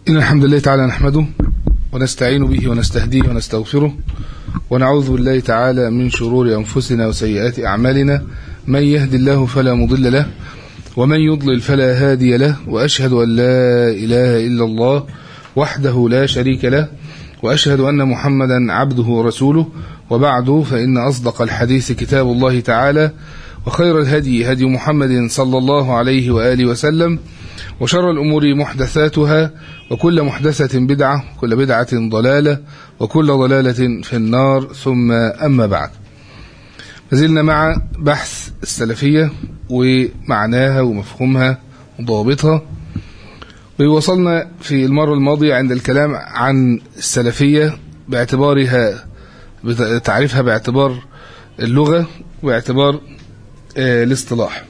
إن الحمد لله تعالى نحمده ونستعين به ونستهديه ونستغفره ونعوذ بالله تعالى من شرور أنفسنا وسيئات أعمالنا من يهد الله فلا مضل له ومن يضلل فلا هادي له وأشهد أن لا إله إلا الله وحده لا شريك له وأشهد أن محمدا عبده ورسوله وبعد فإن أصدق الحديث كتاب الله تعالى وخير الهدي هدي محمد صلى الله عليه وآله وسلم وشر الأمور محدثاتها وكل محدثة بدعة وكل بدعة ضلالة وكل ضلالة في النار ثم أما بعد فزلنا مع بحث السلفية ومعناها ومفهومها وضوابطها ووصلنا في المرة الماضية عند الكلام عن السلفية باعتبارها تعريفها باعتبار اللغة واعتبار الاصطلاح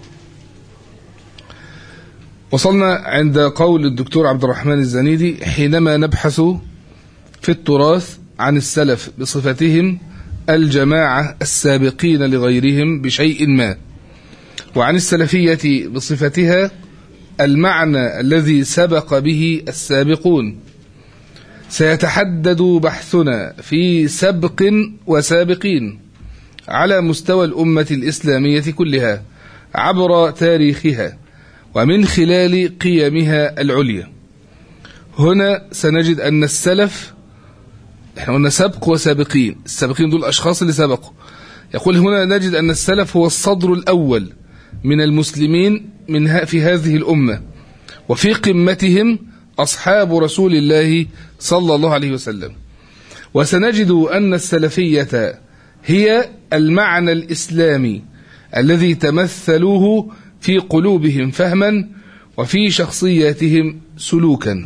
وصلنا عند قول الدكتور عبد الرحمن الزنيدي حينما نبحث في التراث عن السلف بصفتهم الجماعة السابقين لغيرهم بشيء ما وعن السلفية بصفتها المعنى الذي سبق به السابقون سيتحدد بحثنا في سبق وسابقين على مستوى الأمة الإسلامية كلها عبر تاريخها ومن خلال قيمها العليا هنا سنجد أن السلف احنا قلنا سبق وسابقين السابقين دول الأشخاص اللي سبقوا يقول هنا نجد أن السلف هو الصدر الأول من المسلمين من في هذه الأمة وفي قمتهم أصحاب رسول الله صلى الله عليه وسلم وسنجد أن السلفية هي المعنى الإسلامي الذي تمثلوه في قلوبهم فهما وفي شخصياتهم سلوكا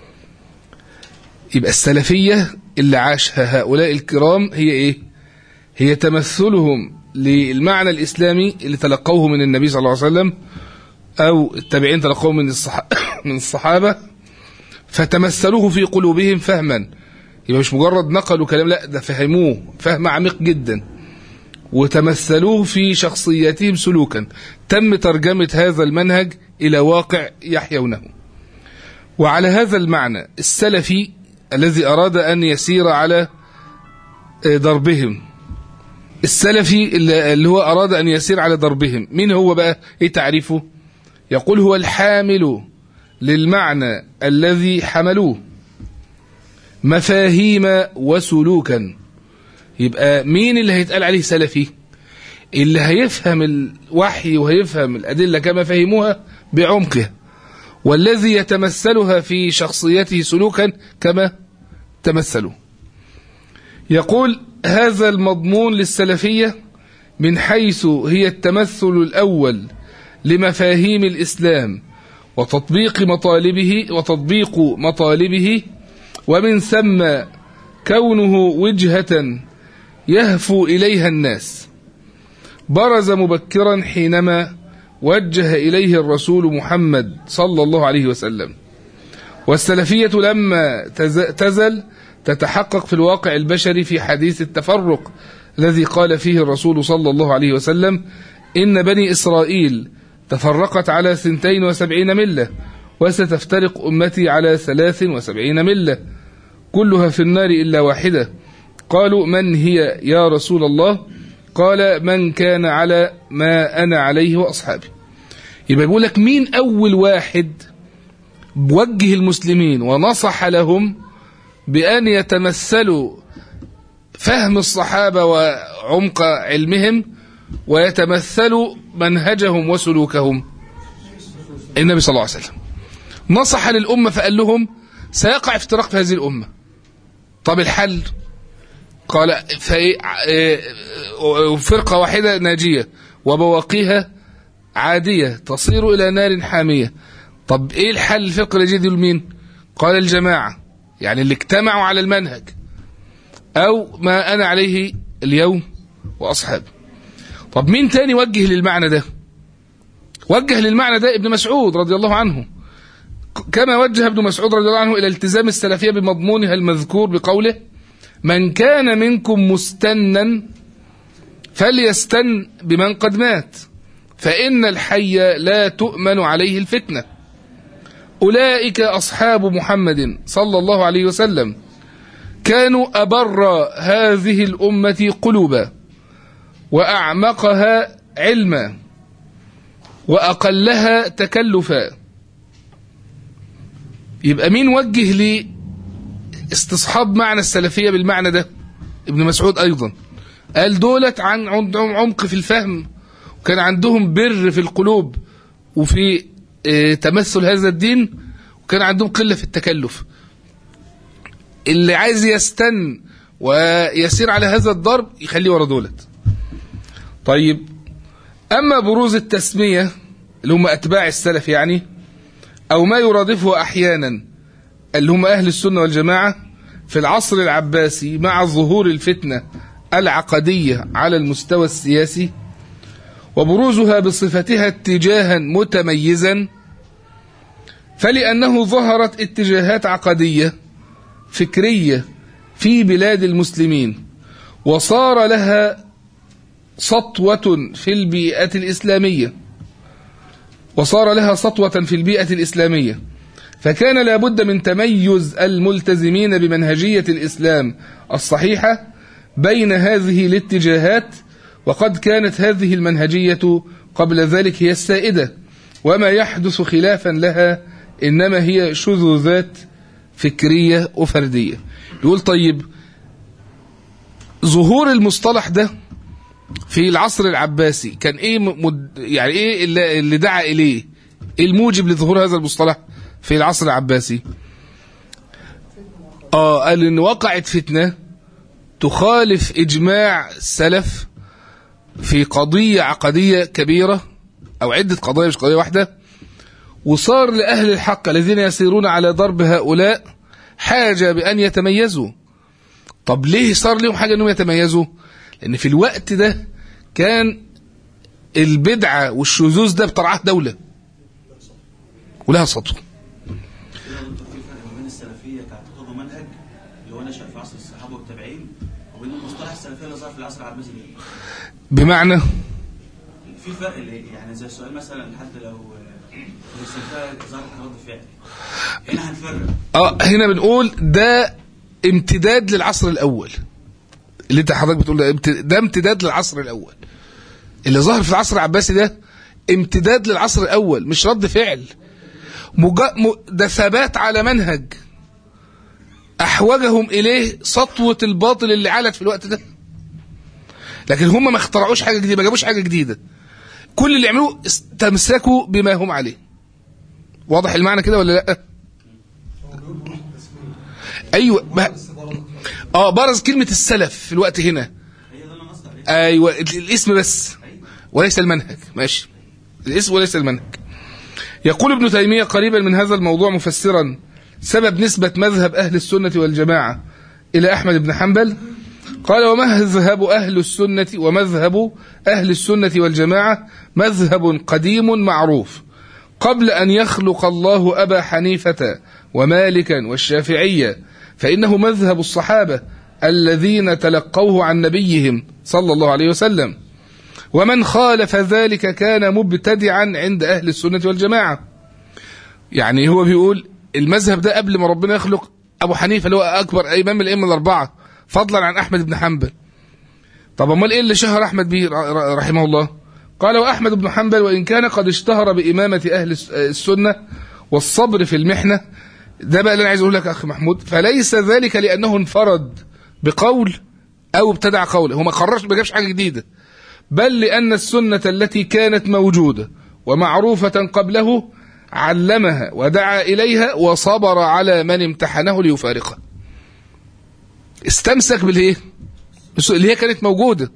يبقى السلفية اللي عاشها هؤلاء الكرام هي إيه هي تمثلهم للمعنى الإسلامي اللي تلقوه من النبي صلى الله عليه وسلم أو التابعين تلقوه من من الصحابة فتمثلوه في قلوبهم فهما يبقى مش مجرد نقلوا كلام لا ده فهموه فهم عميق جدا وتمثلوه في شخصياتهم سلوكا تم ترجمة هذا المنهج إلى واقع يحيونه وعلى هذا المعنى السلفي الذي أراد أن يسير على ضربهم السلفي اللي هو أراد أن يسير على ضربهم مين هو بقى إيه تعريفه يقول هو الحامل للمعنى الذي حملوه مفاهيم وسلوكا يبقى مين اللي هيتقال عليه سلفي اللي هيفهم الوحي وهيفهم الأدلة كما فهموها بعمقها والذي يتمثلها في شخصيته سلوكا كما تمثلوا يقول هذا المضمون للسلفية من حيث هي التمثل الأول لمفاهيم الإسلام وتطبيق مطالبه وتطبيق مطالبه ومن ثم كونه وجهة يهفو إليها الناس برز مبكرا حينما وجه إليه الرسول محمد صلى الله عليه وسلم والسلفية لما تزل تتحقق في الواقع البشري في حديث التفرق الذي قال فيه الرسول صلى الله عليه وسلم إن بني إسرائيل تفرقت على ثنتين وسبعين ملة وستفترق أمتي على ثلاث وسبعين ملة كلها في النار إلا واحدة قالوا من هي يا رسول الله قال من كان على ما أنا عليه وأصحابي يبقى يقول لك مين أول واحد وجه المسلمين ونصح لهم بأن يتمثلوا فهم الصحابة وعمق علمهم ويتمثلوا منهجهم وسلوكهم النبي صلى الله عليه وسلم نصح للأمة فقال لهم سيقع افتراق في هذه الأمة طب الحل قال فرقة واحدة ناجية وبواقيها عادية تصير إلى نار حامية طب إيه الحل الفرقة الناجية دي لمين قال الجماعة يعني اللي اجتمعوا على المنهج أو ما أنا عليه اليوم وأصحابي طب مين تاني وجه للمعنى ده وجه للمعنى ده ابن مسعود رضي الله عنه كما وجه ابن مسعود رضي الله عنه إلى التزام السلفية بمضمونها المذكور بقوله من كان منكم مستنا فليستن بمن قد مات فإن الحي لا تؤمن عليه الفتنة أولئك أصحاب محمد صلى الله عليه وسلم كانوا أبر هذه الأمة قلوبا وأعمقها علما وأقلها تكلفا يبقى مين وجه لي استصحاب معنى السلفية بالمعنى ده ابن مسعود أيضا قال دولت عن عندهم عمق في الفهم وكان عندهم بر في القلوب وفي اه تمثل هذا الدين وكان عندهم قلة في التكلف اللي عايز يستن ويسير على هذا الضرب يخليه ورا دولت طيب أما بروز التسمية اللي هم أتباع السلف يعني أو ما يرادفه أحيانا اللي هم أهل السنة والجماعة في العصر العباسي مع ظهور الفتنة العقدية على المستوى السياسي وبروزها بصفتها اتجاها متميزا فلأنه ظهرت اتجاهات عقدية فكرية في بلاد المسلمين وصار لها سطوة في البيئة الإسلامية وصار لها سطوة في البيئة الإسلامية فكان لابد من تميز الملتزمين بمنهجية الإسلام الصحيحة بين هذه الاتجاهات وقد كانت هذه المنهجية قبل ذلك هي السائدة وما يحدث خلافا لها إنما هي شذوذات فكرية وفردية يقول طيب ظهور المصطلح ده في العصر العباسي كان ايه مد... يعني ايه اللي, اللي دعا اليه ايه الموجب لظهور هذا المصطلح في العصر العباسي اه قال ان وقعت فتنة تخالف اجماع السلف في قضية عقدية كبيرة او عدة قضايا مش قضية واحدة وصار لأهل الحق الذين يسيرون على ضرب هؤلاء حاجة بأن يتميزوا طب ليه صار لهم حاجة أنهم يتميزوا لأن في الوقت ده كان البدعة والشذوذ ده بترعاه دولة ولها سطوة بين السلفيه كاعتقاد ومنهج اللي هو نشا في عصر الصحابه والتابعين وبين المصطلح السلفيه اللي ظهر في العصر العباسي ده. بمعنى في فرق اللي يعني زي السؤال مثلا حتى لو لو السلفيه ظهرت كرد فعل هنا هنفرق اه هنا بنقول ده امتداد للعصر الأول اللي انت حضرتك بتقول ده, امت... ده امتداد للعصر الأول اللي ظهر في العصر العباسي ده امتداد للعصر الأول مش رد فعل مج... م... ده ثبات على منهج أحوجهم إليه سطوة الباطل اللي علت في الوقت ده لكن هم ما اخترعوش حاجة جديدة ما جابوش حاجة جديدة كل اللي عملوه استمسكوا بما هم عليه واضح المعنى كده ولا لا ايوه ما اه برز كلمة السلف في الوقت هنا هي ده اللي انا قصدي عليه ايوه الاسم بس وليس المنهج ماشي الاسم وليس المنهج يقول ابن تيمية قريبا من هذا الموضوع مفسرا سبب نسبة مذهب أهل السنة والجماعة إلى أحمد بن حنبل قال ومذهب أهل السنة ومذهب أهل السنة والجماعة مذهب قديم معروف قبل أن يخلق الله أبا حنيفة ومالكا والشافعية فإنه مذهب الصحابة الذين تلقوه عن نبيهم صلى الله عليه وسلم ومن خالف ذلك كان مبتدعا عند أهل السنة والجماعة يعني هو بيقول المذهب ده قبل ما ربنا يخلق أبو حنيفة اللي هو أكبر إمام الأئمة الأربعة فضلا عن أحمد بن حنبل طب أمال إيه اللي شهر أحمد به رحمه الله قال وأحمد بن حنبل وإن كان قد اشتهر بإمامة أهل السنة والصبر في المحنة ده بقى اللي أنا عايز أقول لك أخي محمود فليس ذلك لأنه انفرد بقول أو ابتدع قول هو ما خرجش ما جابش حاجة جديدة بل لأن السنة التي كانت موجودة ومعروفة قبله علمها ودعا إليها وصبر على من امتحنه ليفارقه استمسك بالايه اللي هي كانت موجودة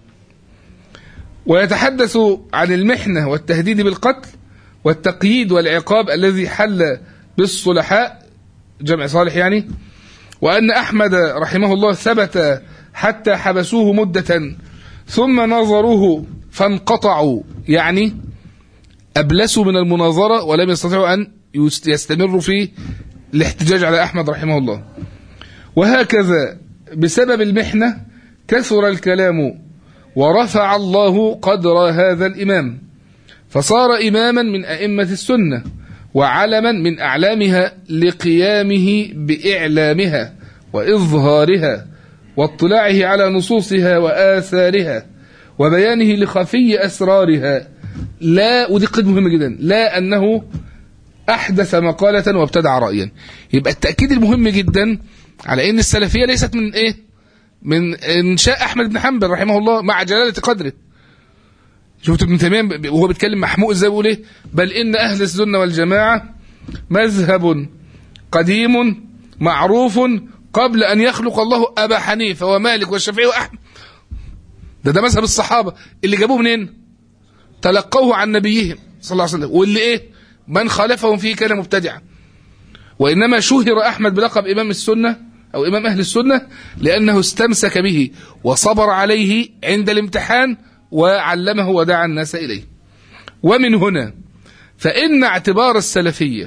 ويتحدث عن المحنة والتهديد بالقتل والتقييد والعقاب الذي حل بالصلحاء جمع صالح يعني وأن أحمد رحمه الله ثبت حتى حبسوه مدة ثم نظروه فانقطعوا يعني أبلسوا من المناظرة ولم يستطيعوا أن يستمروا في الاحتجاج على أحمد رحمه الله وهكذا بسبب المحنة كثر الكلام ورفع الله قدر هذا الإمام فصار إماما من أئمة السنة وعلما من أعلامها لقيامه بإعلامها وإظهارها واطلاعه على نصوصها وآثارها وبيانه لخفي أسرارها لا ودي قد مهمة جدا لا أنه أحدث مقالة وابتدع رأيا يبقى التأكيد المهم جدا على أن السلفية ليست من إيه من إنشاء أحمد بن حنبل رحمه الله مع جلالة قدره شفت ابن تيمية وهو بيتكلم محموق ازاي بيقول ايه بل ان اهل السنه والجماعه مذهب قديم معروف قبل ان يخلق الله ابا حنيفه ومالك والشافعي واحمد ده ده مذهب الصحابه اللي جابوه منين تلقوه عن نبيهم صلى الله عليه وسلم واللي ايه من خالفهم فيه كان مبتدعا وانما شهر احمد بلقب امام السنه او امام اهل السنه لانه استمسك به وصبر عليه عند الامتحان وعلمه ودعا الناس اليه ومن هنا فان اعتبار السلفيه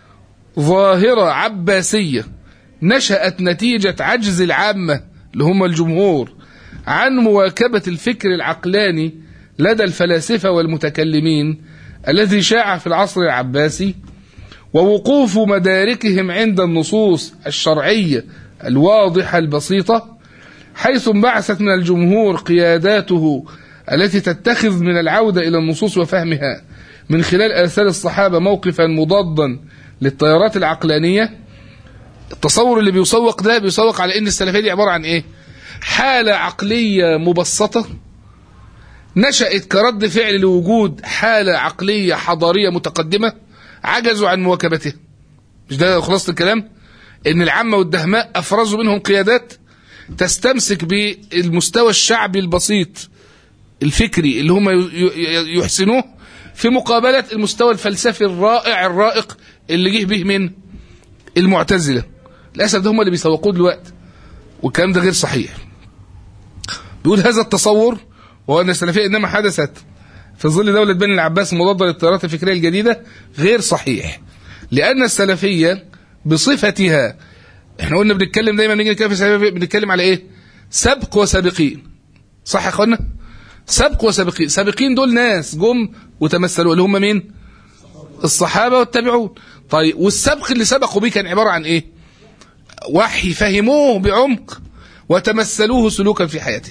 ظاهره عباسيه نشات نتيجه عجز العامه اللي هم الجمهور عن مواكبه الفكر العقلاني لدى الفلاسفه والمتكلمين الذي شاع في العصر العباسي ووقوف مداركهم عند النصوص الشرعيه الواضحه البسيطه حيث انبعثت من الجمهور قياداته التي تتخذ من العوده الى النصوص وفهمها من خلال اثار الصحابه موقفا مضادا للتيارات العقلانيه التصور اللي بيسوق ده بيسوق على ان السلفيه دي عباره عن ايه؟ حاله عقليه مبسطه نشأت كرد فعل لوجود حالة عقلية حضارية متقدمة عجزوا عن مواكبتها مش ده خلاصة الكلام ان العامة والدهماء افرزوا منهم قيادات تستمسك بالمستوى الشعبي البسيط الفكري اللي هم يحسنوه في مقابلة المستوى الفلسفي الرائع الرائق اللي جه به من المعتزلة للأسف ده هم اللي بيسوقوه دلوقتي والكلام ده غير صحيح بيقول هذا التصور وهو أن السلفية إنما حدثت في ظل دولة بني العباس مضادة للتيارات الفكرية الجديدة غير صحيح لأن السلفية بصفتها احنا قلنا بنتكلم دايما نيجي نتكلم في السلفية بنتكلم على ايه سبق وسابقين صح يا اخوانا سبق وسابقين سابقين دول ناس جم وتمثلوا اللي هم مين الصحابة والتابعون طيب والسبق اللي سبقوا بيه كان عبارة عن ايه وحي فهموه بعمق وتمثلوه سلوكا في حياته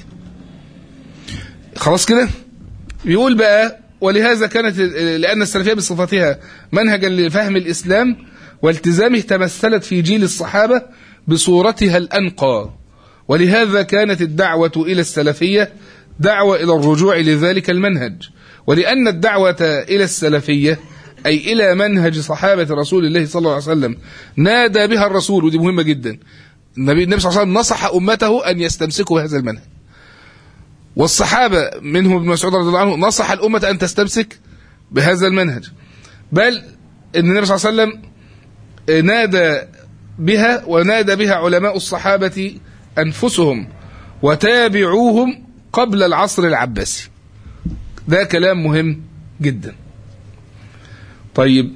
خلاص كده بيقول بقى ولهذا كانت لأن السلفية بصفتها منهجا لفهم الإسلام والتزامه تمثلت في جيل الصحابة بصورتها الأنقى ولهذا كانت الدعوة إلى السلفية دعوة إلى الرجوع لذلك المنهج ولأن الدعوة إلى السلفية أي إلى منهج صحابة رسول الله صلى الله عليه وسلم نادى بها الرسول ودي مهمة جدا النبي النبي صلى الله عليه وسلم نصح أمته أن يستمسكوا بهذا المنهج والصحابة منهم ابن مسعود رضي الله عنه نصح الأمة أن تستمسك بهذا المنهج بل أن النبي صلى الله عليه وسلم نادى بها ونادى بها علماء الصحابة أنفسهم وتابعوهم قبل العصر العباسي ده كلام مهم جدا طيب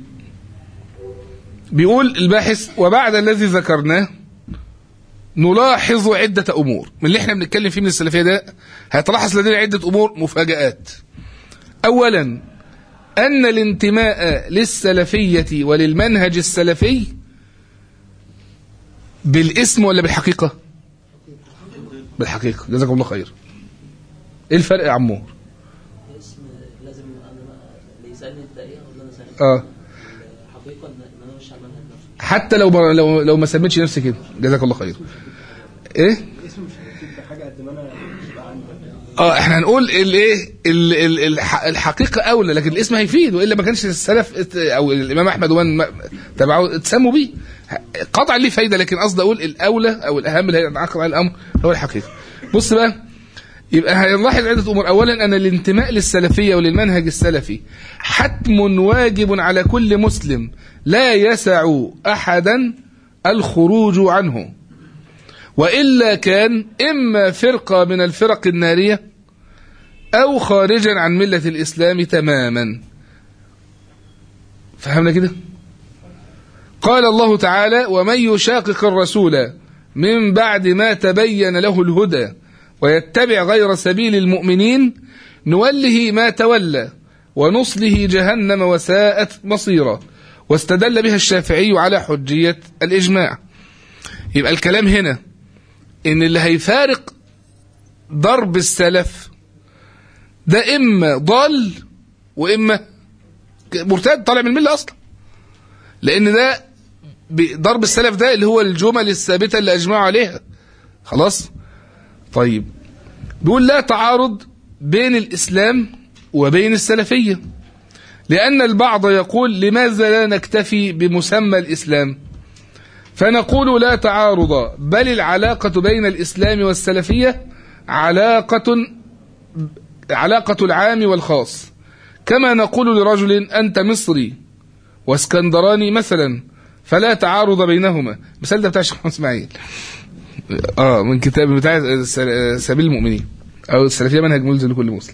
بيقول الباحث وبعد الذي ذكرناه نلاحظ عدة أمور من اللي احنا بنتكلم فيه من السلفية ده هيتلاحظ لدينا عدة أمور مفاجآت أولا أن الانتماء للسلفية وللمنهج السلفي بالاسم ولا بالحقيقة بالحقيقة جزاكم الله خير ايه الفرق يا عمور اسم لازم انا اللي يسالني انت ايه اقول له انا سالت اه الحقيقه ان إن انا مش على المنهج نفسه حتى لو بر... لو لو ما سميتش نفسي كده جزاك الله خير ايه الاسم مش هيفيد بحاجه قد ما انا يبقى عندي اه احنا هنقول الايه ال- ال- الح- الحقيقه اولى لكن الاسم هيفيد والا ما كانش السلف ات- او الامام احمد ومن ما- تبعه اتسموا بيه قطعا ليه فايده لكن قصدي اقول الاولى او الاهم اللي هينعقد على الامر هو الحقيقه بص بقى يبقى هنلاحظ عده امور اولا ان الانتماء للسلفيه وللمنهج السلفي حتم واجب على كل مسلم لا يسع احدا الخروج عنه والا كان اما فرقه من الفرق الناريه او خارجا عن مله الاسلام تماما فهمنا كده قال الله تعالى ومن يشاقق الرسول من بعد ما تبين له الهدى ويتبع غير سبيل المؤمنين نوله ما تولى ونصله جهنم وساءت مصيرا واستدل بها الشافعي على حجية الإجماع يبقى الكلام هنا إن اللي هيفارق ضرب السلف ده إما ضال وإما مرتد طالع من الملة أصلا لأن ده ب- ضرب السلف ده اللي هو الجمل الثابتة اللي أجمعوا عليها خلاص طيب بيقول لا تعارض بين الإسلام وبين السلفية لأن البعض يقول لماذا لا نكتفي بمسمى الإسلام فنقول لا تعارض بل العلاقة بين الإسلام والسلفية علاقة علاقة العام والخاص كما نقول لرجل أنت مصري واسكندراني مثلا فلا تعارض بينهما مثال ده بتاع الشيخ محمد اسماعيل اه من كتاب بتاع سل- سبيل المؤمنين او السلفيه منهج ملزم لكل مسلم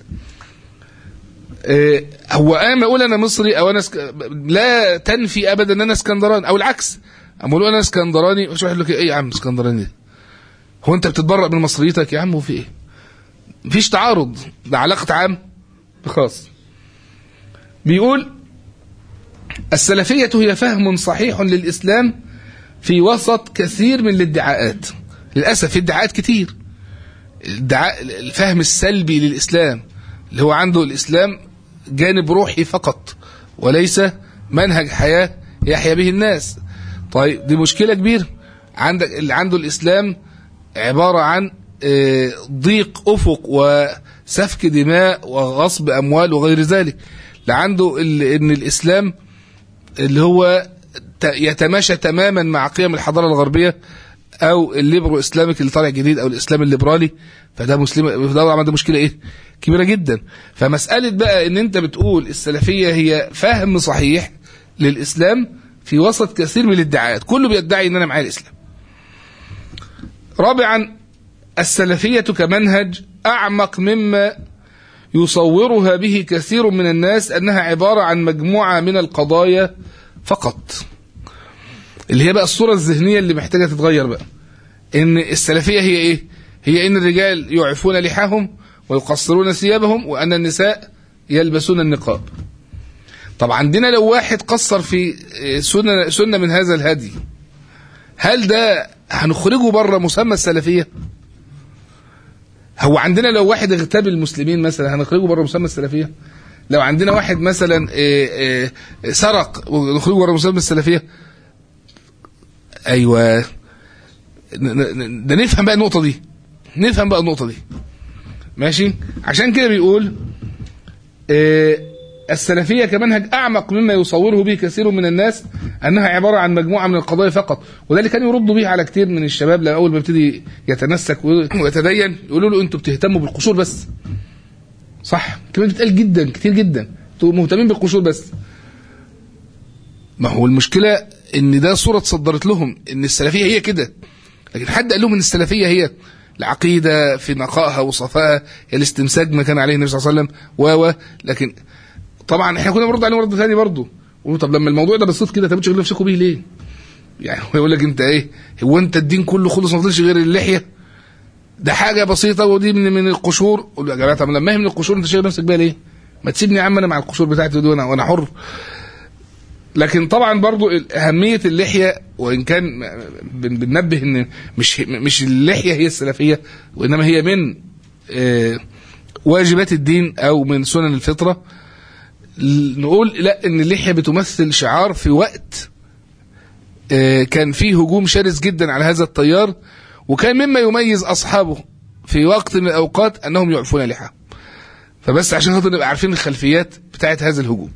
آه، هو انا اقول انا مصري او انا سك... لا تنفي ابدا ان انا اسكندراني او العكس اما اقول انا اسكندراني مش واحد يقول لك ايه يا عم اسكندراني ده؟ هو انت بتتبرأ من مصريتك يا عم وفي ايه مفيش تعارض ده علاقه عام بخاص بيقول السلفيه هي فهم صحيح للاسلام في وسط كثير من الادعاءات للأسف في ادعاءات كتير الادعاء الفهم السلبي للإسلام اللي هو عنده الإسلام جانب روحي فقط وليس منهج حياة يحيا به الناس طيب دي مشكلة كبيرة عندك اللي عنده الإسلام عبارة عن آه، ضيق أفق وسفك دماء وغصب أموال وغير ذلك اللي عنده ال- إن الإسلام اللي هو ت- يتماشى تماما مع قيم الحضاره الغربيه او الليبرو اسلامك اللي طالع جديد او الاسلام الليبرالي فده مسلم ده طبعا ده مشكله ايه كبيره جدا فمساله بقى ان انت بتقول السلفيه هي فهم صحيح للاسلام في وسط كثير من الادعاءات كله بيدعي ان انا معايا الاسلام رابعا السلفيه كمنهج اعمق مما يصورها به كثير من الناس انها عباره عن مجموعه من القضايا فقط اللي هي بقى الصوره الذهنيه اللي محتاجه تتغير بقى ان السلفيه هي ايه هي ان الرجال يعفون لحاهم ويقصرون ثيابهم وان النساء يلبسون النقاب طب عندنا لو واحد قصر في سنه سنه من هذا الهدي هل ده هنخرجه بره مسمى السلفيه هو عندنا لو واحد اغتاب المسلمين مثلا هنخرجه بره مسمى السلفيه لو عندنا واحد مثلا آه، آه، سرق ونخرجه بره مسمى السلفيه ايوه ن- ن- ده نفهم بقى النقطه دي نفهم بقى النقطه دي ماشي عشان كده بيقول آه، السلفيه كمنهج اعمق مما يصوره به كثير من الناس انها عباره عن مجموعه من القضايا فقط وده اللي كانوا يردوا به على كتير من الشباب لما اول ما يبتدي يتنسك ويتدين يقولوا له انتوا بتهتموا بالقشور بس صح كلمه بتقال جدا كتير جدا انتوا مهتمين بالقشور بس ما هو المشكله ان ده صوره تصدرت لهم ان السلفيه هي كده لكن حد قال لهم ان السلفيه هي العقيده في نقائها وصفائها هي الاستمساك ما كان عليه النبي صلى الله عليه وسلم و و لكن طبعا احنا كنا بنرد عليهم رد ثاني برضه قولوا طب لما الموضوع ده بسيط كده طب بتشغلوا نفسكم بيه ليه؟ يعني هو يقول لك انت ايه؟ هو انت الدين كله خلص ما فضلش غير اللحيه؟ ده حاجه بسيطه ودي من من القشور قول يا جماعه طب لما هي من القشور انت شايل نفسك بيها ليه؟ ما تسيبني يا عم انا مع القشور بتاعتي دي وانا وانا حر لكن طبعا برضو اهميه اللحيه وان كان بن- بننبه ان مش مش اللحيه هي السلفيه وانما هي من آه، واجبات الدين او من سنن الفطره ل- نقول لا ان اللحيه بتمثل شعار في وقت آه، كان فيه هجوم شرس جدا على هذا التيار وكان مما يميز اصحابه في وقت من الاوقات انهم يعفون لحاهم فبس عشان خاطر نبقى عارفين الخلفيات بتاعت هذا الهجوم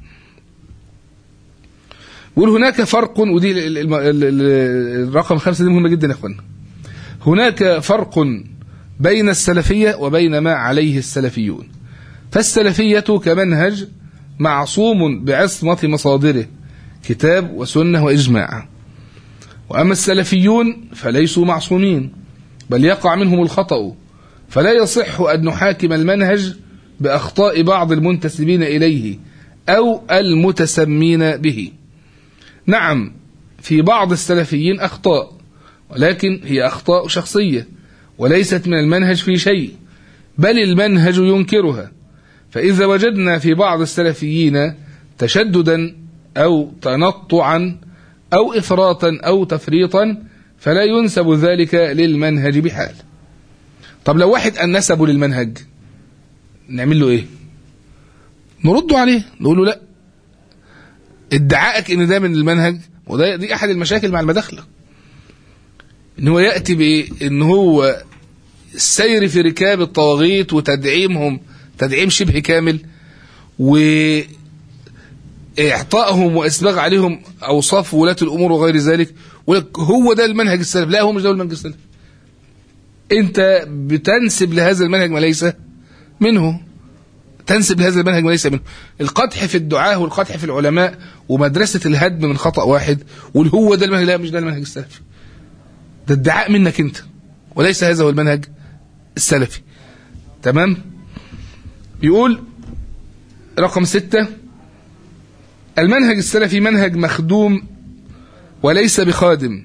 بيقول هناك فرق ودي ال- ال- ال- ال- الرقم خمسة دي مهمة جدا يا اخوانا هناك فرق بين السلفية وبين ما عليه السلفيون فالسلفية كمنهج معصوم بعصمة مصادره كتاب وسنة وإجماع وأما السلفيون فليسوا معصومين بل يقع منهم الخطأ فلا يصح أن نحاكم المنهج بأخطاء بعض المنتسبين إليه أو المتسمين به نعم في بعض السلفيين أخطاء ولكن هي أخطاء شخصية وليست من المنهج في شيء بل المنهج ينكرها فإذا وجدنا في بعض السلفيين تشددا أو تنطعا أو إفراطا أو تفريطا فلا ينسب ذلك للمنهج بحال طب لو واحد أن نسبه للمنهج نعمل له إيه نرد عليه نقول له لا ادعائك ان ده من المنهج وده دي احد المشاكل مع المداخله ان هو ياتي بايه ان هو السير في ركاب الطواغيت وتدعيمهم تدعيم شبه كامل واعطائهم واسباغ عليهم اوصاف ولاة الامور وغير ذلك ولك هو ده المنهج السلفي لا هو مش ده المنهج السلفي انت بتنسب لهذا المنهج ما ليس منه تنسب لهذا المنهج ما ليس منه القدح في الدعاة والقدح في العلماء ومدرسة الهدم من خطأ واحد واللي هو ده المنهج لا مش ده المنهج السلفي ده ادعاء منك انت وليس هذا هو المنهج السلفي تمام بيقول رقم ستة المنهج السلفي منهج مخدوم وليس بخادم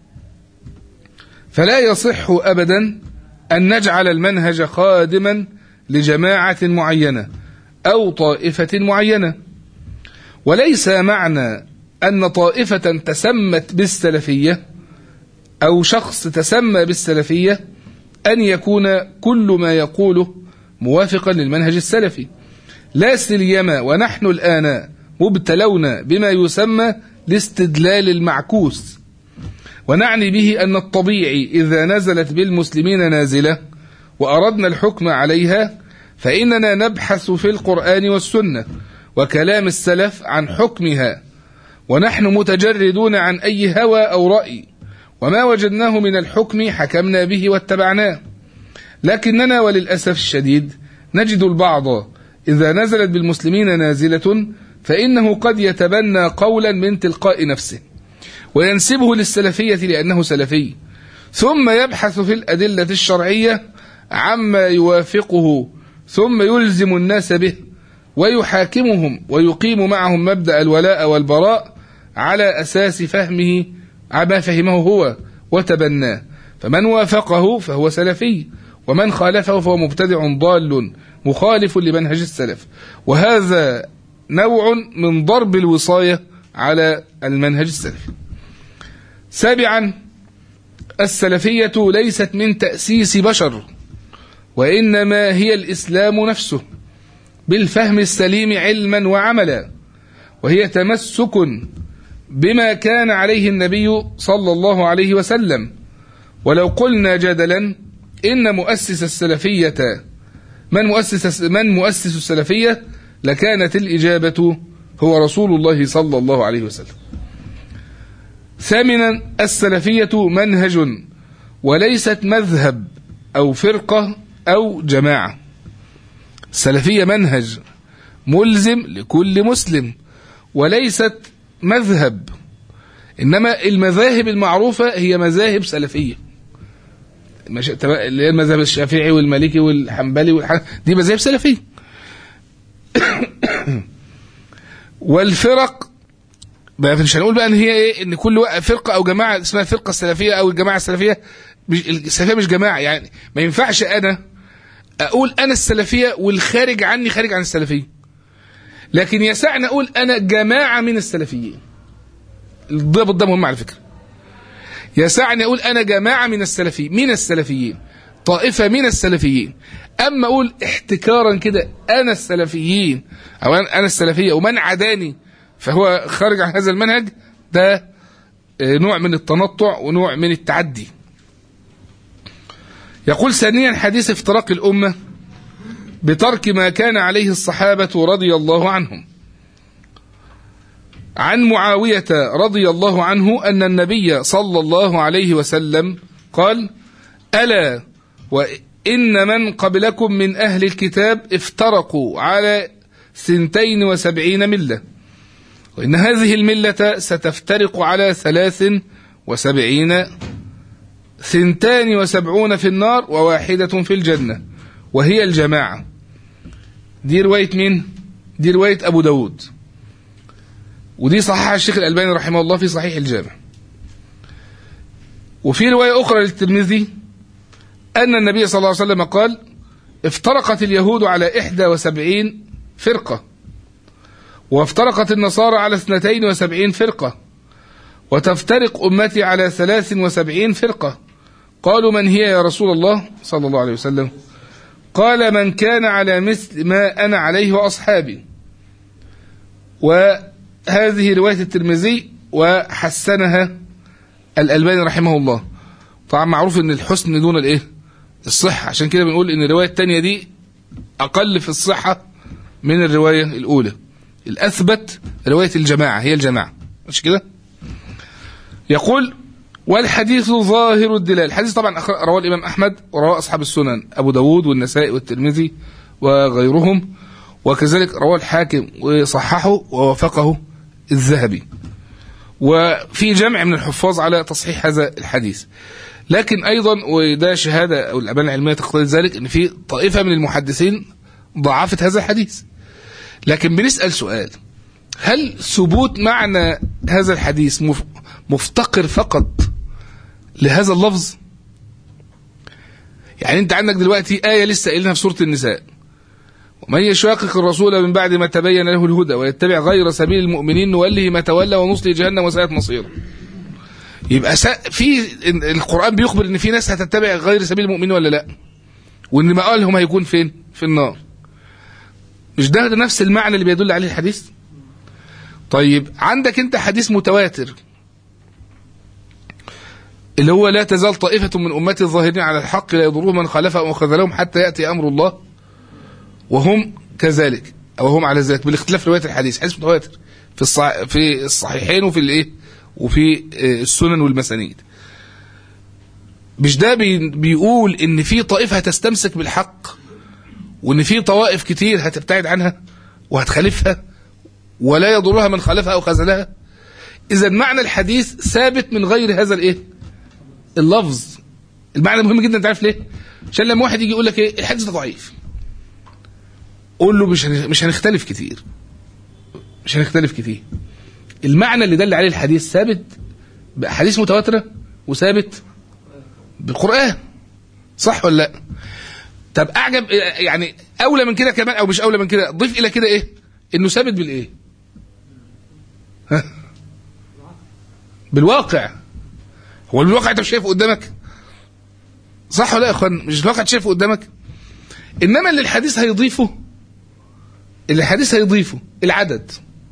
فلا يصح أبدا أن نجعل المنهج خادما لجماعة معينة أو طائفة معينة وليس معنى أن طائفة تسمت بالسلفية أو شخص تسمى بالسلفية أن يكون كل ما يقوله موافقا للمنهج السلفي لا سيما ونحن الآن مبتلون بما يسمى الاستدلال المعكوس ونعني به أن الطبيعي إذا نزلت بالمسلمين نازلة وأردنا الحكم عليها فإننا نبحث في القرآن والسنة وكلام السلف عن حكمها ونحن متجردون عن أي هوى أو رأي وما وجدناه من الحكم حكمنا به واتبعناه لكننا وللأسف الشديد نجد البعض إذا نزلت بالمسلمين نازلة فإنه قد يتبنى قولا من تلقاء نفسه وينسبه للسلفية لأنه سلفي ثم يبحث في الأدلة الشرعية عما يوافقه ثم يلزم الناس به ويحاكمهم ويقيم معهم مبدأ الولاء والبراء على أساس فهمه عما فهمه هو وتبناه فمن وافقه فهو سلفي ومن خالفه فهو مبتدع ضال مخالف لمنهج السلف وهذا نوع من ضرب الوصاية على المنهج السلفي سابعا السلفية ليست من تأسيس بشر وإنما هي الإسلام نفسه بالفهم السليم علما وعملا وهي تمسك بما كان عليه النبي صلى الله عليه وسلم ولو قلنا جدلا إن مؤسس السلفية من مؤسس من مؤسس السلفية لكانت الإجابة هو رسول الله صلى الله عليه وسلم ثامنا السلفية منهج وليست مذهب أو فرقة أو جماعة السلفية منهج ملزم لكل مسلم وليست مذهب إنما المذاهب المعروفة هي مذاهب سلفية مش- تبع- اللي هي المذهب الشافعي والمالكي والحنبلي والح... دي مذاهب سلفية والفرق بقى مش هنقول بقى ان هي ايه ان كل وا- فرقه او جماعه اسمها الفرقه السلفيه او الجماعه السلفيه مش السلفيه مش جماعه يعني ما ينفعش انا اقول انا السلفيه والخارج عني خارج عن السلفيه لكن يسعني اقول انا جماعه من السلفيين الضابط ده مهم على فكره يسعني اقول انا جماعه من السلفيين من السلفيين طائفه من السلفيين اما اقول احتكارا كده انا السلفيين او انا أنا السلفيه ومن عداني فهو خارج عن هذا المنهج ده آه، نوع من التنطع ونوع من التعدي يقول ثانيا حديث افتراق الامه بترك ما كان عليه الصحابه رضي الله عنهم عن معاوية رضي الله عنه أن النبي صلى الله عليه وسلم قال ألا وإن من قبلكم من أهل الكتاب افترقوا على سنتين وسبعين ملة وإن هذه الملة ستفترق على ثلاث وسبعين ثنتان وسبعون في النار وواحدة في الجنة وهي الجماعة دي رواية مين؟ دي رواية أبو داود ودي صححها الشيخ الألباني رحمه الله في صحيح الجامع وفي رواية أخرى للترمذي أن النبي صلى الله عليه وسلم قال افترقت اليهود على إحدى وسبعين فرقة وافترقت النصارى على اثنتين وسبعين فرقة وتفترق أمتي على ثلاث وسبعين فرقة قالوا من هي يا رسول الله صلى الله عليه وسلم قال من كان على مثل ما أنا عليه وأصحابي وهذه رواية الترمذي وحسنها الألباني رحمه الله طبعا معروف ان الحسن دون الايه الصحة عشان كده بنقول ان الرواية التانية دي اقل في الصحة من الرواية الاولى الاثبت رواية الجماعة هي الجماعة مش كده يقول والحديث ظاهر الدلال الحديث طبعا أخ- رواه الامام احمد ورواه اصحاب السنن ابو داود والنسائي والترمذي وغيرهم وكذلك رواه الحاكم وصححه ووافقه الذهبي وفي جمع من الحفاظ على تصحيح هذا الحديث لكن ايضا وده شهاده او الابان العلميه تقتضي ذلك ان في طائفه من المحدثين ضعفت هذا الحديث لكن بنسال سؤال هل ثبوت معنى هذا الحديث مف- مفتقر فقط لهذا اللفظ يعني انت عندك دلوقتي ايه لسه قايلينها في سوره النساء ومن يشاقق الرسول من بعد ما تبين له الهدى ويتبع غير سبيل المؤمنين نوله ما تولى ونصلي جهنم وساءت مصيره يبقى سا في القرآن بيخبر ان في ناس هتتبع غير سبيل المؤمنين ولا لا وان مآلهم هيكون فين في النار مش ده, ده نفس المعنى اللي بيدل عليه الحديث طيب عندك انت حديث متواتر اللي هو لا تزال طائفة من أمتي الظاهرين على الحق لا يضرهم من خالفهم وخذلهم حتى يأتي أمر الله وهم كذلك أو هم على ذلك بالاختلاف رواية الحديث حديث متواتر في الصح... في الصحيحين وفي الايه وفي آه، السنن والمسانيد مش ده بي... بيقول ان في طائفة هتستمسك بالحق وان في طوائف كتير هتبتعد عنها وهتخالفها ولا يضرها من خالفها او خذلها اذا معنى الحديث ثابت من غير هذا الايه اللفظ المعنى مهم جدا انت عارف ليه عشان لما واحد يجي يقول لك ايه الحديث ده ضعيف قول له مش هن- مش هنختلف كتير مش هنختلف كتير المعنى اللي دل عليه الحديث ثابت بأحاديث متواترة وثابت بالقرآن صح ولا لا طب أعجب يعني أولى من كده كمان أو مش أولى من كده ضيف إلى كده إيه إنه ثابت بالإيه ها بالواقع هو بالواقع أنت مش شايفه قدامك صح ولا لا يا إخوان مش الواقع أنت شايفه قدامك إنما اللي الحديث هيضيفه اللي الحديث هيضيفه العدد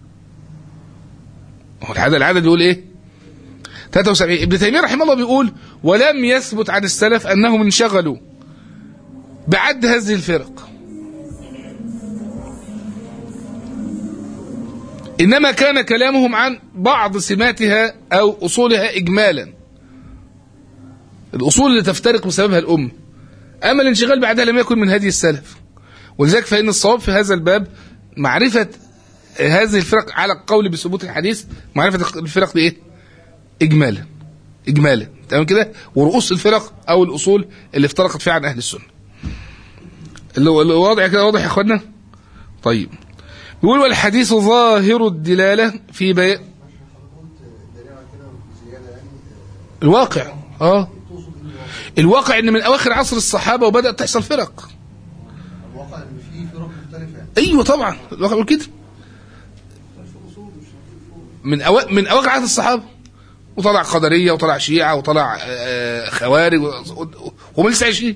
هو العدد العدد يقول ايه 73 ابن تيميه رحمه الله بيقول ولم يثبت عن السلف انهم انشغلوا بعد هذه الفرق انما كان كلامهم عن بعض سماتها او اصولها اجمالا الاصول اللي تفترق بسببها الام اما الانشغال بعدها لم يكن من هدي السلف ولذلك فان الصواب في هذا الباب معرفه هذه الفرق على القول بثبوت الحديث معرفة الفرق دي ايه اجمالا اجمالا تمام كده ورؤوس الفرق او الاصول اللي افترقت فيها عن اهل السنه اللي هو اللي هو واضح كده واضح يا اخوانا طيب بيقول والحديث ظاهر الدلاله في بيان الواقع اه الواقع ان من اواخر عصر الصحابه وبدات تحصل فرق الواقع ان في فرق مختلفه ايوه طبعا الواقع بيقول كده من أو... من اواخر عهد الصحابه وطلع قدريه وطلع شيعه وطلع آه، خوارج و- وهم لسه عايشين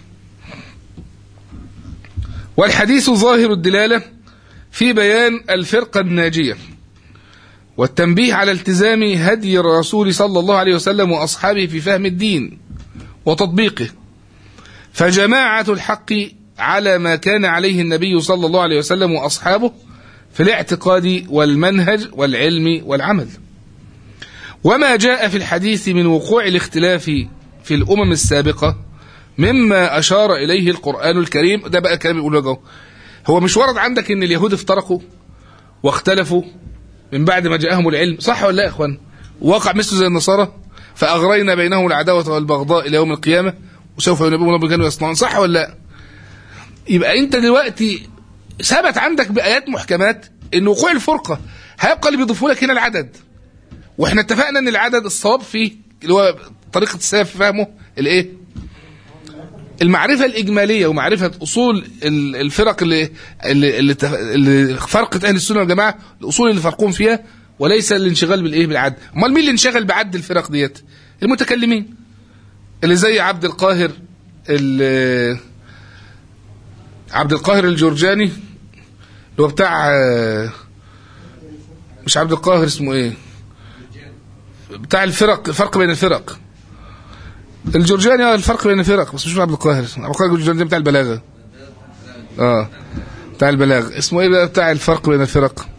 والحديث ظاهر الدلاله في بيان الفرقه الناجيه والتنبيه على التزام هدي الرسول صلى الله عليه وسلم واصحابه في فهم الدين وتطبيقه فجماعه الحق على ما كان عليه النبي صلى الله عليه وسلم واصحابه في الاعتقاد والمنهج والعلم والعمل وما جاء في الحديث من وقوع الاختلاف في الامم السابقه مما اشار اليه القران الكريم ده بقى الكلام اللي بيقوله ده هو مش ورد عندك ان اليهود افترقوا واختلفوا من بعد ما جاءهم العلم صح ولا لا يا اخوان واقع مثل زي النصارى فاغرينا بينهم العداوه والبغضاء الى يوم القيامه وسوف ينبئون ربهم كانوا يصنعون صح ولا لا يبقى انت دلوقتي ثبت عندك بايات محكمات ان وقوع الفرقه هيبقى اللي بيضيفوا لك هنا العدد واحنا اتفقنا ان العدد الصواب فيه اللي هو طريقه السلف في فهمه الايه المعرفة الإجمالية ومعرفة أصول ال- الفرق اللي اللي, اللي, تف- اللي فرقت أهل السنة والجماعة الأصول اللي فرقون فيها وليس الانشغال بالإيه بالعد أمال مين اللي انشغل بعد الفرق ديت المتكلمين اللي زي عبد القاهر ال- عبد القاهر الجرجاني اللي هو بتاع آه، مش عبد القاهر اسمه ايه بتاع الفرق الفرق بين الفرق الجرجاني اه الفرق بين الفرق بس مش عبد القاهر عبد القاهر الجرجاني ده بتاع البلاغه اه بتاع البلاغ اسمه ايه بقى بتاع الفرق بين الفرق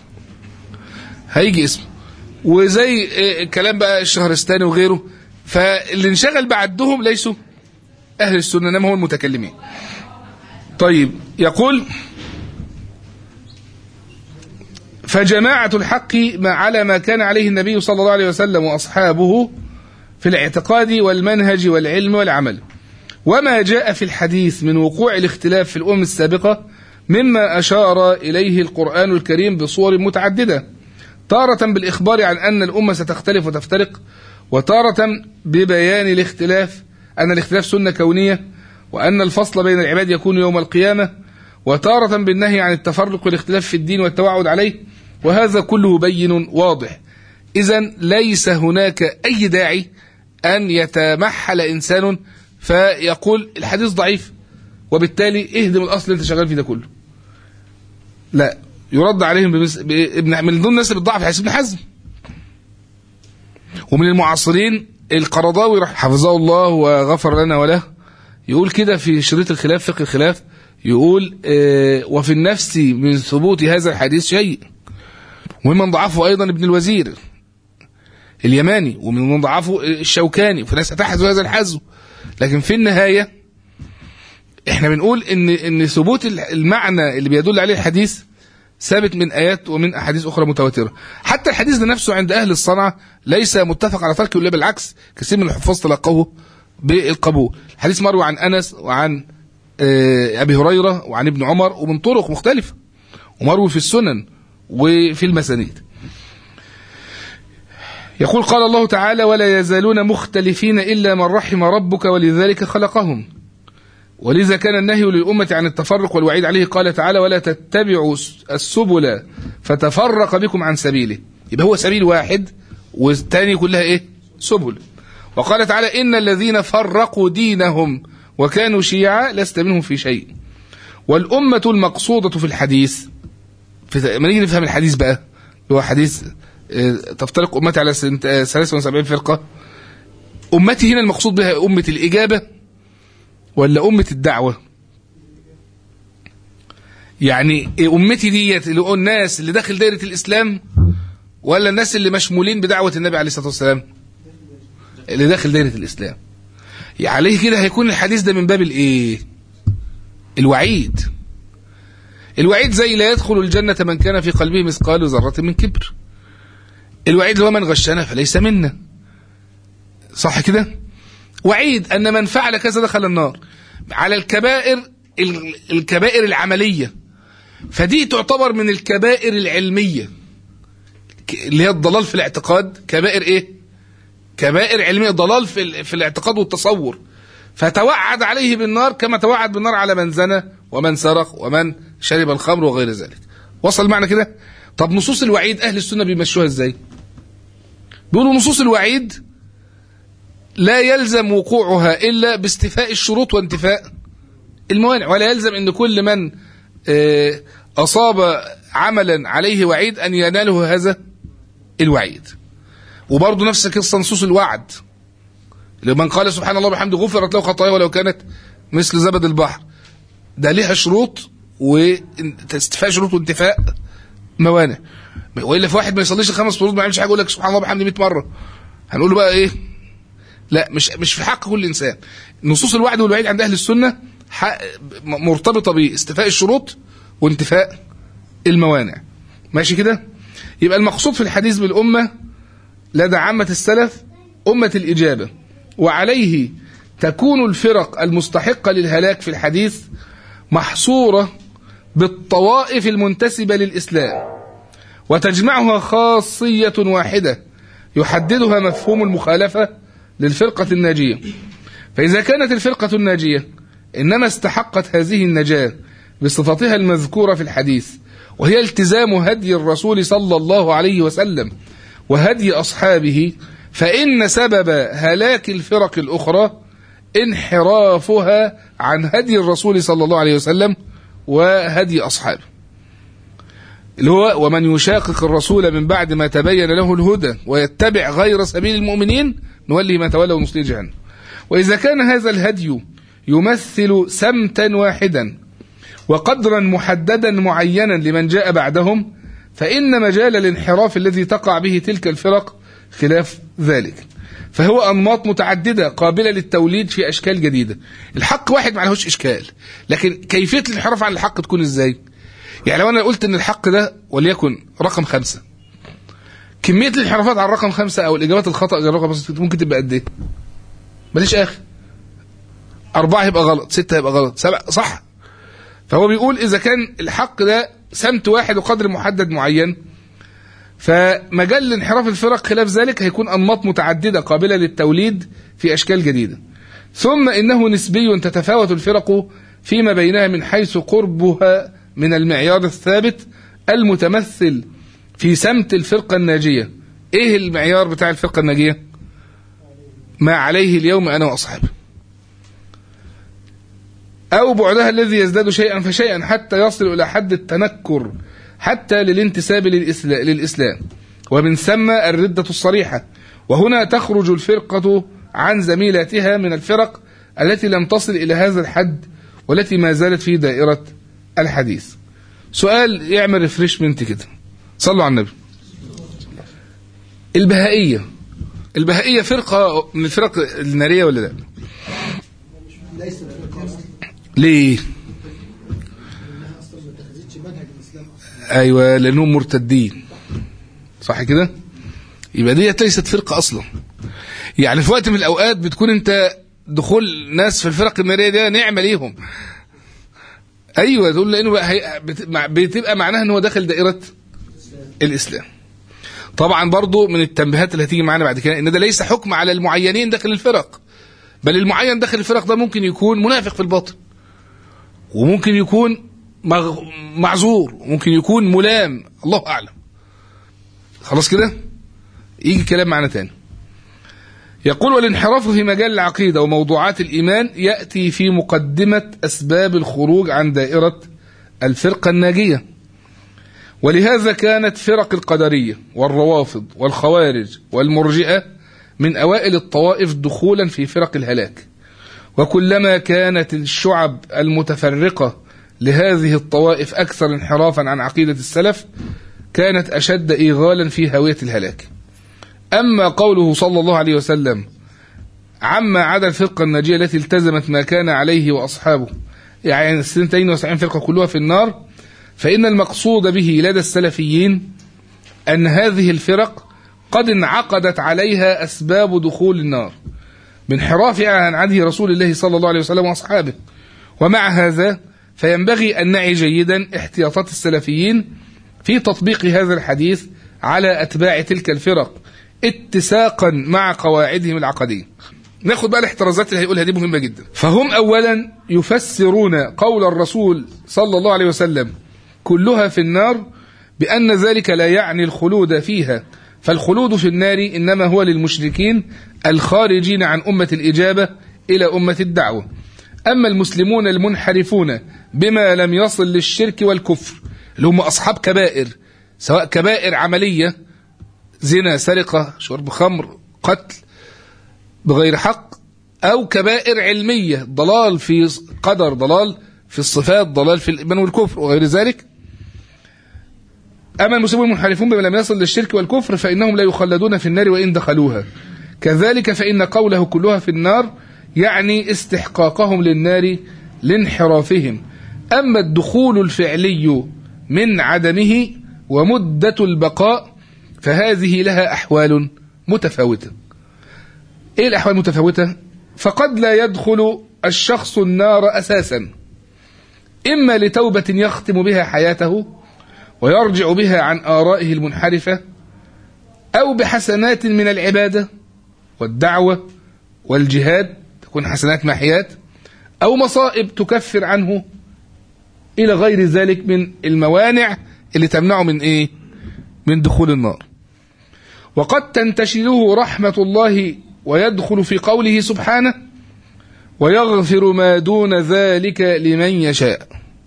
هيجي اسمه وزي آه، كلام بقى الشهرستاني وغيره فاللي انشغل بعدهم ليسوا اهل السنه انما هو المتكلمين طيب يقول فجماعة الحق ما على ما كان عليه النبي صلى الله عليه وسلم وأصحابه في الاعتقاد والمنهج والعلم والعمل وما جاء في الحديث من وقوع الاختلاف في الأمم السابقة مما أشار إليه القرآن الكريم بصور متعددة تارة بالإخبار عن أن الأمة ستختلف وتفترق وتارة ببيان الاختلاف أن الاختلاف سنة كونية وأن الفصل بين العباد يكون يوم القيامة وتارة بالنهي عن التفرق والاختلاف في الدين والتوعد عليه وهذا كله بين واضح إذا ليس هناك أي داعي أن يتمحل إنسان فيقول الحديث ضعيف وبالتالي اهدم الأصل اللي أنت شغال فيه ده كله لا يرد عليهم بمس... بابن من ضمن الناس اللي بتضعف حديث ابن حزم ومن المعاصرين القرضاوي رح- حفظه الله وغفر لنا وله يقول كده في شريط الخلاف فقه الخلاف يقول آه وفي النفس من ثبوت هذا الحديث شيء وممن ضعفه أيضا ابن الوزير اليماني ومن ضعفه الشوكاني وفي ناس تحذو هذا الحذو لكن في النهاية احنا بنقول ان ان ثبوت المعنى اللي بيدل عليه الحديث ثابت من ايات ومن احاديث اخرى متواتره حتى الحديث ده نفسه عند اهل الصنعه ليس متفق على تركه الا بالعكس كثير من الحفاظ تلقوه بالقبول الحديث مروي عن انس وعن آه، ابي هريره وعن ابن عمر ومن طرق مختلفه ومروي في السنن وفي المسانيد يقول قال الله تعالى ولا يزالون مختلفين الا من رحم ربك ولذلك خلقهم ولذا كان النهي للأمة عن التفرق والوعيد عليه قال تعالى ولا تتبعوا السبل فتفرق بكم عن سبيله يبقى هو سبيل واحد والتاني كلها ايه سبل وقال تعالى إن الذين فرقوا دينهم وكانوا شيعا لست منهم في شيء والأمة المقصودة في الحديث في ما نيجي نفهم الحديث بقى اللي هو حديث آه، تفترق أمتي على سنت- آه، 73 فرقة أمتي هنا المقصود بها أمة الإجابة ولا أمة الدعوة يعني إيه أمتي ديت اللي هو الناس اللي داخل دائرة الإسلام ولا الناس اللي مشمولين بدعوة النبي عليه الصلاة والسلام اللي داخل دائرة الإسلام يعني عليه كده هيكون الحديث ده من باب الإيه الوعيد الوعيد زي لا يدخل الجنة من كان في قلبه مثقال ذرة من كبر الوعيد اللي هو من غشنا فليس منا صح كده وعيد أن من فعل كذا دخل النار على الكبائر ال- الكبائر العملية فدي تعتبر من الكبائر العلمية ك- اللي هي الضلال في الاعتقاد كبائر ايه كبائر علمية ضلال في, ال- في الاعتقاد والتصور فتوعد عليه بالنار كما توعد بالنار على من زنى ومن سرق ومن شرب الخمر وغير ذلك وصل معنى كده طب نصوص الوعيد أهل السنة بيمشوها ازاي بيقولوا نصوص الوعيد لا يلزم وقوعها إلا باستيفاء الشروط وانتفاء الموانع ولا يلزم أن كل من آه، أصاب عملا عليه وعيد أن يناله هذا الوعيد وبرضه نفس قصة نصوص الوعد لمن قال سبحان الله وبحمده غفرت له خطايا ولو كانت مثل زبد البحر ده ليها شروط واستيفاء شروط وانتفاء موانع والا في واحد ما يصليش الخمس فروض ما يعملش حاجه يقول لك سبحان الله وبحمده 100 مره هنقول له بقى ايه لا مش مش في حق كل انسان نصوص الوعد والوعيد عند اهل السنه حق- م- مرتبطه باستيفاء الشروط وانتفاء الموانع ماشي كده يبقى المقصود في الحديث بالامه لدى عامه السلف امه الاجابه وعليه تكون الفرق المستحقه للهلاك في الحديث محصوره بالطوائف المنتسبه للاسلام وتجمعها خاصيه واحده يحددها مفهوم المخالفه للفرقه الناجيه فإذا كانت الفرقة الناجية إنما استحقت هذه النجاة بصفتها المذكورة في الحديث وهي التزام هدي الرسول صلى الله عليه وسلم وهدي أصحابه فإن سبب هلاك الفرق الأخرى انحرافها عن هدي الرسول صلى الله عليه وسلم وهدي أصحابه اللي هو ومن يشاقق الرسول من بعد ما تبين له الهدى ويتبع غير سبيل المؤمنين نولي ما تولى ونصلي جهنم وإذا كان هذا الهدي يمثل سمتا واحدا وقدرا محددا معينا لمن جاء بعدهم فإن مجال الانحراف الذي تقع به تلك الفرق خلاف ذلك فهو أنماط متعددة قابلة للتوليد في أشكال جديدة الحق واحد ما لهوش إشكال لكن كيفية الانحراف عن الحق تكون إزاي يعني لو أنا قلت أن الحق ده وليكن رقم خمسة كمية الانحرافات عن رقم خمسة أو الإجابات الخطأ غير رقم خمسة ممكن تبقى قد إيه ماليش آخر أربعة يبقى غلط ستة يبقى غلط سبعة صح فهو بيقول إذا كان الحق ده سمت واحد وقدر محدد معين فمجال انحراف الفرق خلاف ذلك هيكون أنماط متعددة قابلة للتوليد في أشكال جديدة ثم إنه نسبي تتفاوت الفرق فيما بينها من حيث قربها من المعيار الثابت المتمثل في سمت الفرقة الناجية إيه المعيار بتاع الفرقة الناجية ما عليه اليوم أنا وأصحابي أو بعدها الذي يزداد شيئا فشيئا حتى يصل إلى حد التنكر حتى للانتساب للإسلا- للإسلام ومن ثم الردة الصريحة وهنا تخرج الفرقة عن زميلاتها من الفرق التي لم تصل إلى هذا الحد والتي ما زالت في دائرة الحديث سؤال يعمل ريفريشمنت كده صلوا على النبي البهائية البهائية فرقة من الفرق النارية ولا لا ليس فرقة أصلا ليه إنها أصلا ما اتخذتش منهج الإسلام أصلا ايوه لانهم مرتدين صح كده يبقى ديت ليست فرقه اصلا يعني في وقت من الاوقات بتكون انت دخول ناس في الفرق الناريه دي نعمه ليهم ايوه تقول لانه بقى هي- بت- مع- بتبقى معناها ان هو داخل دائره الاسلام طبعا برضو من التنبيهات اللي هتيجي معانا بعد كده ان ده ليس حكم على المعينين داخل الفرق بل المعين داخل الفرق ده ممكن يكون منافق في الباطن وممكن يكون مغ... معذور وممكن يكون ملام الله اعلم خلاص كده يجي كلام معنا تاني يقول والانحراف في مجال العقيدة وموضوعات الإيمان يأتي في مقدمة أسباب الخروج عن دائرة الفرقة الناجية ولهذا كانت فرق القدرية والروافض والخوارج والمرجئة من أوائل الطوائف دخولا في فرق الهلاك وكلما كانت الشعب المتفرقة لهذه الطوائف أكثر انحرافا عن عقيدة السلف كانت أشد إيغالا في هوية الهلاك أما قوله صلى الله عليه وسلم عما عدا الفرقة الناجية التي التزمت ما كان عليه وأصحابه يعني السنتين وسبعين فرقة كلها في النار فإن المقصود به لدى السلفيين أن هذه الفرق قد انعقدت عليها أسباب دخول النار بانحرافها عن عهد رسول الله صلى الله عليه وسلم وأصحابه ومع هذا فينبغي أن نعي جيدا احتياطات السلفيين في تطبيق هذا الحديث على أتباع تلك الفرق اتساقا مع قواعدهم العقدية ناخد بقى الاحترازات اللي هيقولها دي مهمة جدا فهم أولا يفسرون قول الرسول صلى الله عليه وسلم كلها في النار بأن ذلك لا يعني الخلود فيها فالخلود في النار إنما هو للمشركين الخارجين عن أمة الإجابة إلى أمة الدعوة أما المسلمون المنحرفون بما لم يصل للشرك والكفر اللي هم أصحاب كبائر سواء كبائر عملية زنا سرقة شرب خمر قتل بغير حق أو كبائر علمية ضلال في قدر ضلال في الصفات ضلال في الإيمان والكفر وغير ذلك أما المسلمون المنحرفون بما لم يصل للشرك والكفر فإنهم لا يخلدون في النار وإن دخلوها كذلك فإن قوله كلها في النار يعني استحقاقهم للنار لانحرافهم أما الدخول الفعلي من عدمه ومدة البقاء فهذه لها أحوال متفاوتة إيه الأحوال المتفاوتة؟ فقد لا يدخل الشخص النار أساسا إما لتوبة يختم بها حياته ويرجع بها عن آرائه المنحرفة أو بحسنات من العبادة والدعوة والجهاد تكون حسنات محيات أو مصائب تكفر عنه إلى غير ذلك من الموانع اللي تمنعه من إيه من دخول النار وقد تنتشله رحمة الله ويدخل في قوله سبحانه ويغفر ما دون ذلك لمن يشاء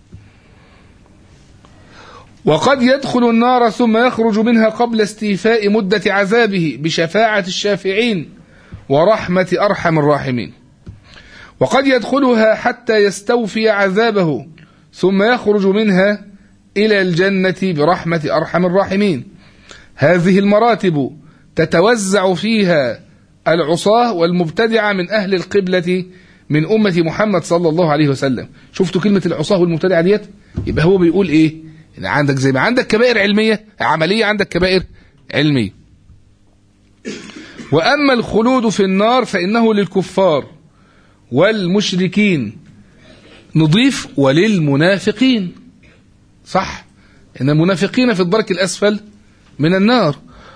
وقد يدخل النار ثم يخرج منها قبل استيفاء مدة عذابه بشفاعة الشافعين ورحمة أرحم الراحمين وقد يدخلها حتى يستوفي عذابه ثم يخرج منها إلى الجنة برحمة أرحم الراحمين هذه المراتب تتوزع فيها العصاة والمبتدعة من أهل القبلة من أمة محمد صلى الله عليه وسلم شفتوا كلمة العصاة والمبتدعة ديت يبقى هو بيقول إيه إن عندك زي ما عندك كبائر علمية عملية عندك كبائر علمية وأما الخلود في النار فإنه للكفار والمشركين نضيف وللمنافقين صح إن المنافقين في الدرك الأسفل من النار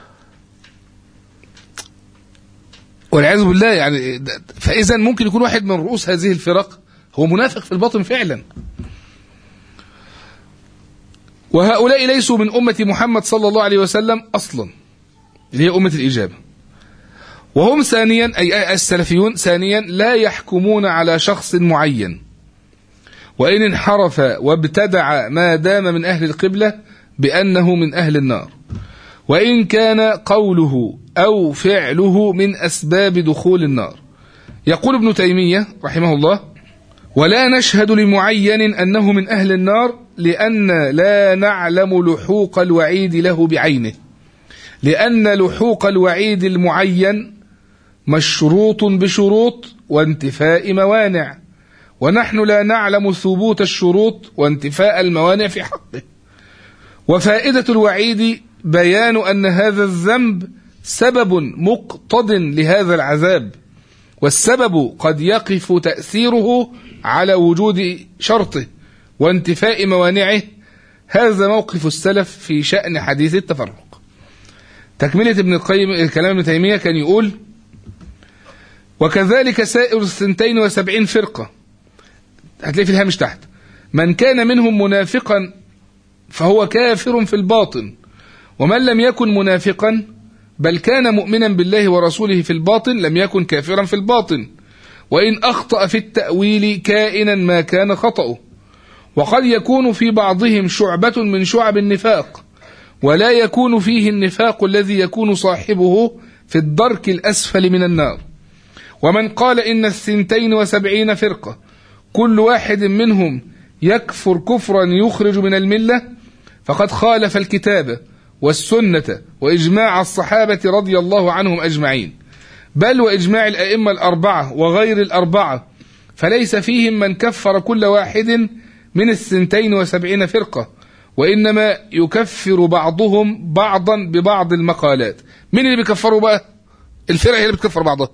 والعياذ بالله يعني ده- فإذا ممكن يكون واحد من رؤوس هذه الفرق هو منافق في الباطن فعلا وهؤلاء ليسوا من أمة محمد صلى الله عليه وسلم أصلا اللي هي أمة الإجابة وهم ثانيا أي السلفيون ثانيا لا يحكمون على شخص معين وإن انحرف وابتدع ما دام من أهل القبلة بأنه من أهل النار وإن كان قوله أو فعله من أسباب دخول النار يقول ابن تيمية رحمه الله ولا نشهد لمعين أنه من أهل النار لأن لا نعلم لحوق الوعيد له بعينه لأن لحوق الوعيد المعين مشروط بشروط وانتفاء موانع ونحن لا نعلم ثبوت الشروط وانتفاء الموانع في حقه وفائدة الوعيد بيان أن هذا الذنب سبب مقتض لهذا العذاب والسبب قد يقف تأثيره على وجود شرطه وانتفاء موانعه هذا موقف السلف في شأن حديث التفرق تكملة ابن القيم كلام ابن تيمية كان يقول وكذلك سائر الثنتين وسبعين فرقة هتلاقي في الهامش تحت من كان منهم منافقا فهو كافر في الباطن ومن لم يكن منافقا بل كان مؤمنا بالله ورسوله في الباطن لم يكن كافرا في الباطن وإن أخطأ في التأويل كائنا ما كان خطأه وقد يكون في بعضهم شعبة من شعب النفاق ولا يكون فيه النفاق الذي يكون صاحبه في الدرك الأسفل من النار ومن قال إن الثنتين وسبعين فرقة كل واحد منهم يكفر كفرا يخرج من الملة فقد خالف الكتاب والسنة وإجماع الصحابة رضي الله عنهم أجمعين بل وإجماع الأئمة الأربعة وغير الأربعة فليس فيهم من كفر كل واحد من الثنتين وسبعين فرقة وإنما يكفر بعضهم بعضا ببعض المقالات مين اللي بيكفروا بقى الفرق هي اللي بتكفر بعضها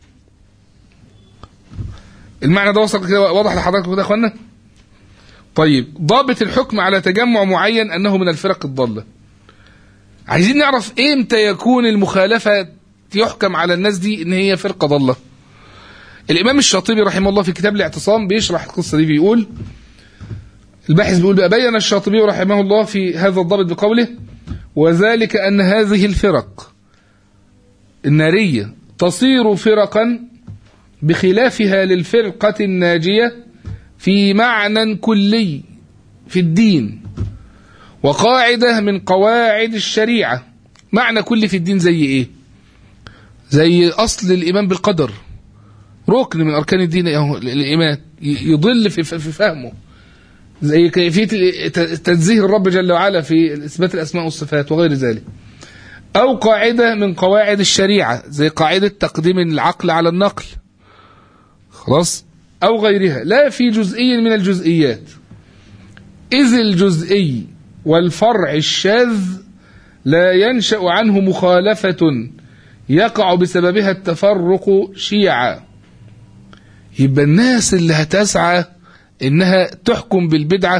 المعنى ده وصل كده واضح لحضراتكم كده يا اخوانا طيب ضابط الحكم على تجمع معين انه من الفرق الضاله عايزين نعرف امتى يكون المخالفه يحكم على الناس دي ان هي فرقه ضاله الامام الشاطبي رحمه الله في كتاب الاعتصام بيشرح القصه دي بيقول الباحث بيقول بقى بين الشاطبي رحمه الله في هذا الضابط بقوله وذلك ان هذه الفرق الناريه تصير فرقا بخلافها للفرقة الناجية في معنى كلي في الدين وقاعدة من قواعد الشريعة معنى كلي في الدين زي ايه زي أصل الإيمان بالقدر ركن من أركان الدين أهو الإيمان يضل في في فهمه زي كيفية تنزيه الرب جل وعلا في إثبات الأسماء والصفات وغير ذلك أو قاعدة من قواعد الشريعة زي قاعدة تقديم العقل على النقل خلاص أو غيرها لا في جزئي من الجزئيات إذ الجزئي والفرع الشاذ لا ينشأ عنه مخالفة يقع بسببها التفرق شيعا يبقى الناس اللي هتسعى إنها تحكم بالبدعة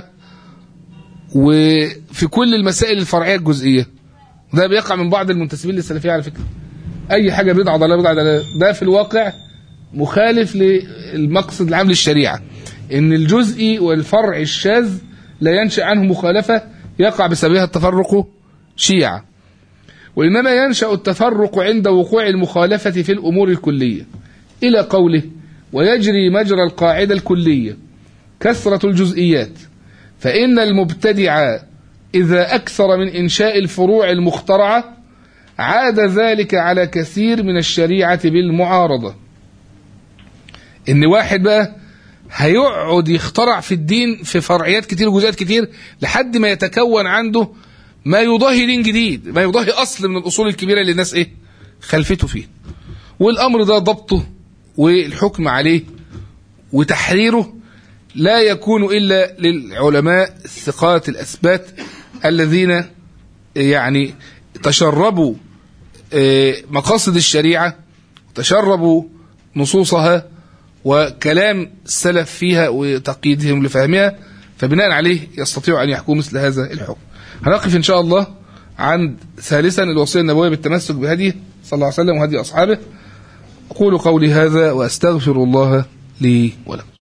وفي كل المسائل الفرعية الجزئية ده بيقع من بعض المنتسبين للسلفية على فكرة أي حاجة بدعة ضلالة بدعة ضلالة ده في الواقع مخالف للمقصد العام للشريعة ان الجزئي والفرع الشاذ لا ينشأ عنه مخالفة يقع بسببها التفرق شيعة وإنما ينشأ التفرق عند وقوع المخالفة في الأمور الكلية إلى قوله ويجري مجرى القاعدة الكلية كثرة الجزئيات فإن المبتدع إذا أكثر من إنشاء الفروع المخترعة عاد ذلك على كثير من الشريعة بالمعارضة إن واحد بقى هيقعد يخترع في الدين في فرعيات كتير وجزئيات كتير لحد ما يتكون عنده ما يضاهي دين جديد ما يضاهي أصل من الأصول الكبيرة اللي الناس إيه خلفته فيه والأمر ده ضبطه والحكم عليه وتحريره لا يكون إلا للعلماء الثقات الأثبات الذين يعني تشربوا آه، مقاصد الشريعة تشربوا نصوصها وكلام السلف فيها وتقييدهم لفهمها فبناء عليه يستطيع أن يحكم مثل هذا الحكم هنقف إن شاء الله عند ثالثا الوصية النبوية بالتمسك بهديه صلى الله عليه وسلم وهدي أصحابه أقول قولي هذا وأستغفر الله لي ولكم